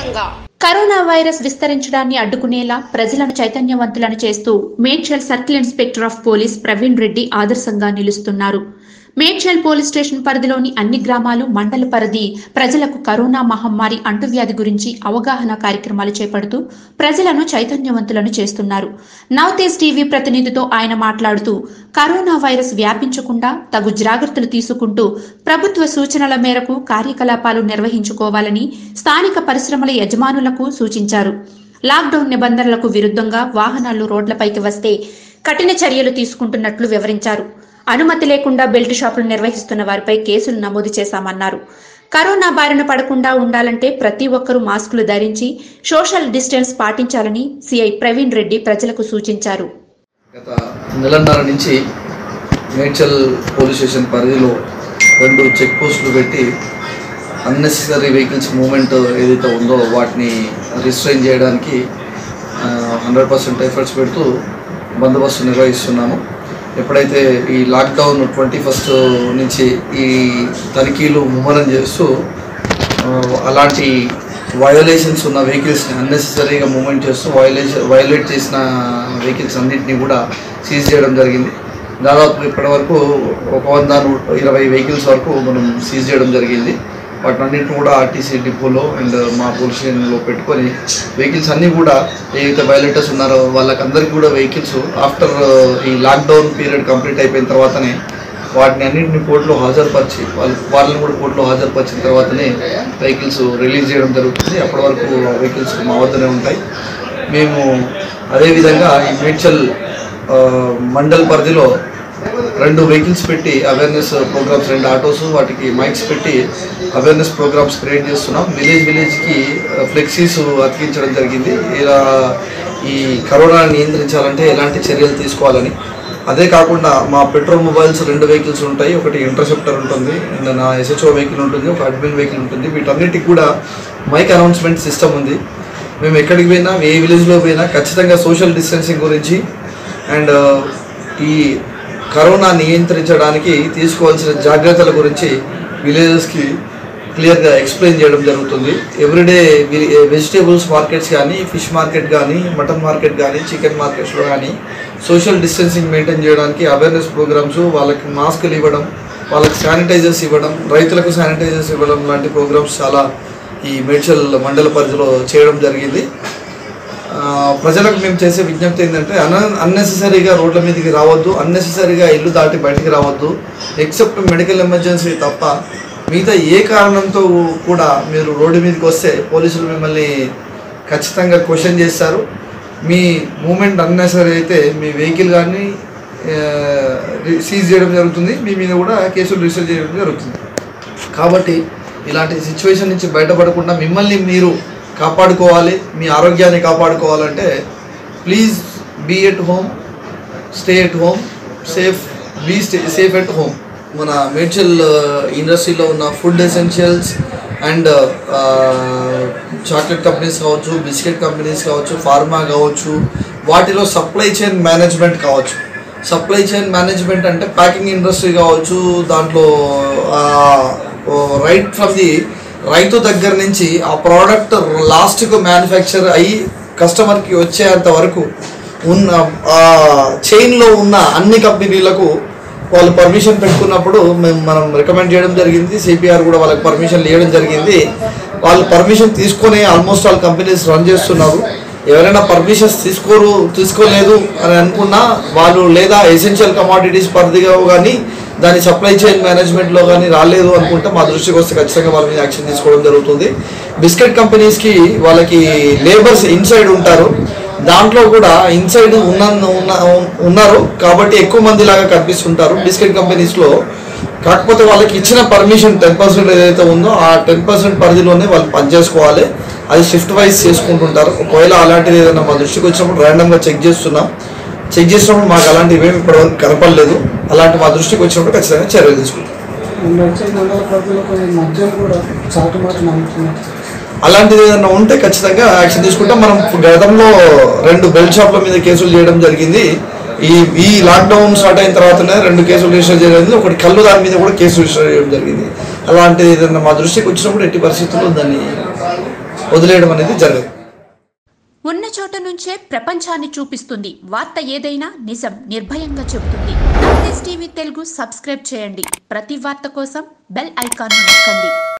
విధంగా corona virus విస్తరించడాన్ని అడ్డుకునేలా ప్రజలను చైతన్యవంతులను చేస్తూ Medchal circle inspector of police Praveen Reddy ఆదర్శంగా నిలుస్తున్నారు మేడ్చల్ పోలీస్ స్టేషన్ పరిధిలోని అన్ని గ్రామాలు మండల పరిధి ప్రజలకు కరోనా మహమ్మారి అంటువ్యాధి గురించి అవగాహన కార్యక్రమాలు చేపడుతూ ప్రజలను చైతన్యవంతులను చేస్తున్నారు నవతేజ్ టీవీ ప్రతినిధితో ఆయన మాట్లాడుతూ కరోనా వైరస్ వ్యాపించకుండా తగు జాగ్రత్తలు తీసుకుంటూ ప్రభుత్వ సూచనల మేరకు కార్యకలాపాలు నిర్వహించుకోవాలని స్థానిక పరిశ్రమల యజమానులకు సూచించారు లాక్డౌన్ నిబంధనలకు విరుద్ధంగా వాహనాలు రోడ్లపైకి వస్తే కఠిన చర్యలు తీసుకుంటున్నట్లు వివరించారు అనుమతి లేకుండా బెల్ట్ షాపులు నిర్వహిస్తున్న వారిపై కేసులు నమోదు చేశామన్నారు కరోనా బారిన పడకుండా ఉండాలంటే ప్రతి ఒక్కరూ మాస్కులు ధరించి సోషల్ డిస్టెన్స్ పాటించాలని సిఐ ప్రవీణ్ రెడ్డి ప్రజలకు సూచించారు గత నెలన్నర నుంచి మేడ్చల్ పోలీస్ స్టేషన్ పరిధిలో రెండు చెక్ పోస్టులు పెట్టి అన్నెసరీ వెహికల్స్ మూమెంట్ ఏదైతే ఉందో వాటిని రిస్ట్రైన్ చేయడానికి హండ్రెడ్ పర్సెంట్ ఎఫర్ట్స్ పెడుతూ బందోబస్తు నిర్వహిస్తున్నాము ఎప్పుడైతే ఈ లాక్డౌన్ ట్వంటీ ఫస్ట్ నుంచి ఈ తనిఖీలు ముమ్మరం చేస్తూ ఆ, అలాంటి వయోలేషన్స్ ఉన్న వెహికల్స్ని అన్నెసెసరీగా మూవ్మెంట్ చేస్తూ వయోలేషన్ వయోలేట్ చేసిన వెహికల్స్ అన్నింటినీ కూడా సీజ్ చేయడం జరిగింది దాదాపు ఇప్పటి వరకు ఒక వంద నూ- ఇరవై వెహికల్స్ వరకు మనం సీజ్ చేయడం జరిగింది వాటిని అన్నింటిని కూడా ఆర్టీసీ డిపోలో అండ్ మా పోలీస్ స్టేషన్లో పెట్టుకొని వెహికల్స్ అన్నీ కూడా ఏవైతే వైలేటర్స్ ఉన్నారో వాళ్ళకందరికీ కూడా వెహికల్స్ ఆఫ్టర్ ఈ లాక్డౌన్ పీరియడ్ కంప్లీట్ అయిపోయిన తర్వాతనే వాటిని అన్నింటిని కోర్టులో హాజరుపరిచి వాళ్ళ వాళ్ళని కూడా కోర్టులో హాజరుపరిచిన తర్వాతనే వెహికల్స్ రిలీజ్ చేయడం జరుగుతుంది అప్పటి వరకు వెహికల్స్ మా వద్దనే ఉంటాయి మేము అదేవిధంగా ఈ మేడ్చల్ ఆ, మండల్ పరిధిలో రెండు వెహికల్స్ పెట్టి అవేర్నెస్ ప్రోగ్రామ్స్ రెండు ఆటోస్ వాటికి మైక్స్ పెట్టి అవేర్నెస్ ప్రోగ్రామ్స్ క్రియేట్ చేస్తున్నాం విలేజ్ విలేజ్కి ఫ్లెక్సీస్ అతికించడం జరిగింది ఇలా ఈ కరోనా నియంత్రించాలంటే ఎలాంటి చర్యలు తీసుకోవాలని అదే కాకుండా మా పెట్రోల్ మొబైల్స్ రెండు వెహికల్స్ ఉంటాయి ఒకటి ఇంటర్సెప్టర్ ఉంటుంది అండ్ నా ఎస్హెచ్ఓ వెహికల్ ఉంటుంది ఒక అడ్మిన్ వెహికల్ ఉంటుంది వీటన్నిటికి కూడా మైక్ అనౌన్స్మెంట్ సిస్టమ్ ఉంది మేము ఎక్కడికి పోయినా ఏ విలేజ్లో పోయినా ఖచ్చితంగా సోషల్ డిస్టెన్సింగ్ గురించి అండ్ ఈ కరోనా నియంత్రించడానికి తీసుకోవాల్సిన జాగ్రత్తల గురించి విలేజెస్కి క్లియర్గా ఎక్స్ప్లెయిన్ చేయడం జరుగుతుంది ఎవ్రీడే వెజిటేబుల్స్ మార్కెట్స్ కానీ ఫిష్ మార్కెట్ కానీ మటన్ మార్కెట్ కానీ చికెన్ మార్కెట్స్లో కానీ సోషల్ డిస్టెన్సింగ్ మెయింటైన్ చేయడానికి అవేర్నెస్ ప్రోగ్రామ్స్ వాళ్ళకి మాస్కులు ఇవ్వడం వాళ్ళకి శానిటైజర్స్ ఇవ్వడం రైతులకు శానిటైజర్స్ ఇవ్వడం లాంటి ప్రోగ్రామ్స్ చాలా ఈ మేడ్చల్ మండల పరిధిలో చేయడం జరిగింది ఆ, ప్రజలకు మేము చేసే విజ్ఞప్తి ఏంటంటే అన అన్నెసెసరీగా రోడ్ల మీదకి రావద్దు అన్నెసెసరీగా ఇల్లు దాటి బయటికి రావద్దు ఎక్సెప్ట్ మెడికల్ ఎమర్జెన్సీ తప్ప మిగతా ఏ కారణంతో కూడా మీరు రోడ్డు మీదకి వస్తే పోలీసులు మిమ్మల్ని ఖచ్చితంగా క్వశ్చన్ చేస్తారు మీ మూమెంట్ అన్నెసరీ అయితే మీ వెహికల్ కానీ సీజ్ చేయడం జరుగుతుంది మీ మీద కూడా కేసులు రిజిస్టర్ చేయడం జరుగుతుంది కాబట్టి ఇలాంటి సిచ్యువేషన్ నుంచి బయటపడకుండా మిమ్మల్ని మీరు కాపాడుకోవాలి మీ ఆరోగ్యాన్ని కాపాడుకోవాలంటే please be at home stay at home safe be stay safe at home మన మేడ్చల్ ఇండస్ట్రీలో ఉన్న food essentials and chocolate companies కావచ్చు బిస్కెట్ కంపెనీస్ కావచ్చు ఫార్మా కావచ్చు వాటిలో సప్లై చైన్ మేనేజ్మెంట్ కావచ్చు సప్లై చైన్ మేనేజ్మెంట్ అంటే ప్యాకింగ్ ఇండస్ట్రీ కావచ్చు దాంట్లో రైట్ ఫ్రమ్ ది రైతు దగ్గర నుంచి ఆ ప్రోడక్ట్ లాస్ట్కు మ్యానుఫ్యాక్చర్ అయ్యి కస్టమర్కి వచ్చేంత వరకు ఉన్న ఆ చైన్లో ఉన్న అన్ని కంపెనీలకు వాళ్ళు పర్మిషన్ పెట్టుకున్నప్పుడు మేము మనం రికమెండ్ చేయడం జరిగింది సిపిఆర్ కూడా వాళ్ళకి పర్మిషన్ ఇవ్వడం జరిగింది వాళ్ళు పర్మిషన్ తీసుకొని ఆల్మోస్ట్ ఆల్ కంపెనీస్ రన్ చేస్తున్నారు ఎవరైనా పర్మిషన్స్ తీసుకోరు తీసుకోలేదు అని అనుకున్నా వాళ్ళు లేదా ఎసెన్షియల్ కమాడిటీస్ పరిధిగా కానీ దాని సప్లై చైన్ మేనేజ్మెంట్లో కానీ రాలేదు అనుకుంటే మా దృష్టికి వస్తే ఖచ్చితంగా వాళ్ళ మీద యాక్షన్ తీసుకోవడం జరుగుతుంది బిస్కెట్ కంపెనీస్కి వాళ్ళకి లేబర్స్ ఇన్సైడ్ ఉంటారు దాంట్లో కూడా ఇన్సైడ్ ఉన్న ఉన్న- ఉన్నారు కాబట్టి ఎక్కువ మంది లాగా కనిపిస్తుంటారు బిస్కెట్ కంపెనీస్లో కాకపోతే వాళ్ళకి ఇచ్చిన పర్మిషన్ టెన్ పర్సెంట్ ఏదైతే ఉందో ఆ టెన్ పర్సెంట్ పరిధిలోనే వాళ్ళు పనిచేసుకోవాలి అది షిఫ్ట్ వైజ్ చేసుకుంటుంటారు ఒకవేళ అలాంటిది ఏదైనా మా దృష్టికి వచ్చినప్పుడు ర్యాండమ్గా చెక్ చేస్తున్నాం చెక్ చేసినప్పుడు మాకు అలాంటివి ఏమి ఇప్పటివరకు కనపడలేదు అలాంటి మా దృష్టికి వచ్చినప్పుడు ఖచ్చితంగా చర్యలు తీసుకుంటాం మేడ్చల్ మండల పరిధిలో కొన్ని మద్యం కూడా చాటుమాటు నమ్ముతున్నారు అలాంటిది ఏదైనా ఉంటే ఖచ్చితంగా యాక్షన్ తీసుకుంటాం మనం గతంలో రెండు బెల్ట్ షాప్ల మీద కేసులు చేయడం జరిగింది ఈ ఈ లాక్డౌన్ స్టార్ట్ అయిన తర్వాతనే రెండు కేసులు రిజిస్టర్ చేయడం జరిగింది ఒకటి కళ్ళు దాని మీద కూడా కేసు రిజిస్టర్ చేయడం జరిగింది అలాంటిది ఏదైనా మా దృష్టికి వచ్చినప్పుడు ఎట్టి పరిస్థితుల్లో దాన్ని వదిలేయడం అనేది జరగదు ఉన్న చోట నుంచే ప్రపంచాన్ని చూపిస్తుంది వార్త ఏదైనా నిజం నిర్భయంగా చెబుతుంది టీవీ తెలుగు సబ్స్క్రైబ్ చేయండి ప్రతి వార్త కోసం బెల్ ఐకాన్ నొక్కండి